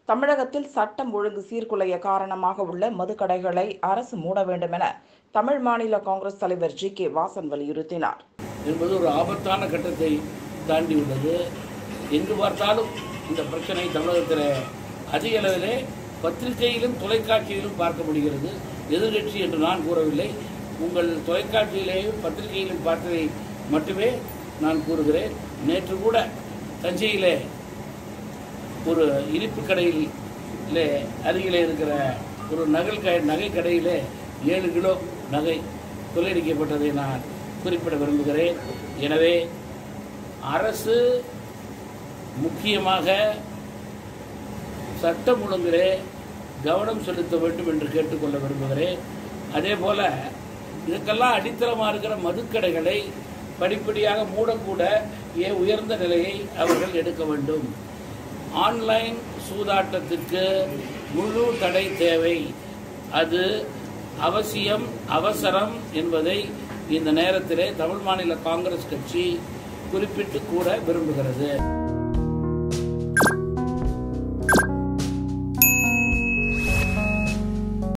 தமிழகத்தில் சட்டம் ஒழுங்கு சீர்குலைய காரணமாக உள்ள மதுக்கடைகளை அரசு மூட வேண்டும் என தமிழ் மாநில காங்கிரஸ் தலைவர் ஜி கே வாசன் வலியுறுத்தினார் என்பது ஒரு ஆபத்தான கட்டத்தை தாண்டியுள்ளது எங்கு பார்த்தாலும் இந்த பிரச்சனை தமிழகத்தில் அதிக அளவிலே பத்திரிகையிலும் தொலைக்காட்சியிலும் பார்க்க முடிகிறது எதிர்கட்சி என்று நான் கூறவில்லை உங்கள் தொலைக்காட்சியிலேயும் பத்திரிகையிலும் பார்த்ததை மட்டுமே நான் கூறுகிறேன் நேற்று கூட தஞ்சையிலே ஒரு இனிப்பு கடையில் அருகிலே இருக்கிற ஒரு நகல் க நகை கடையிலே ஏழு கிலோ நகை கொள்ளையடிக்கப்பட்டதை நான் குறிப்பிட விரும்புகிறேன் எனவே அரசு முக்கியமாக சட்டம் ஒழுங்கிலே கவனம் செலுத்த வேண்டும் என்று கேட்டுக்கொள்ள விரும்புகிறேன் அதே போல இதுக்கெல்லாம் அடித்தளமாக இருக்கிற மதுக்கடைகளை படிப்படியாக மூடக்கூட ஏ உயர்ந்த நிலையை அவர்கள் எடுக்க வேண்டும் ஆன்லைன் சூதாட்டத்துக்கு முழு தடை தேவை அது அவசியம் அவசரம் என்பதை இந்த நேரத்திலே தமிழ் மாநில காங்கிரஸ் கட்சி குறிப்பிட்டு கூற விரும்புகிறது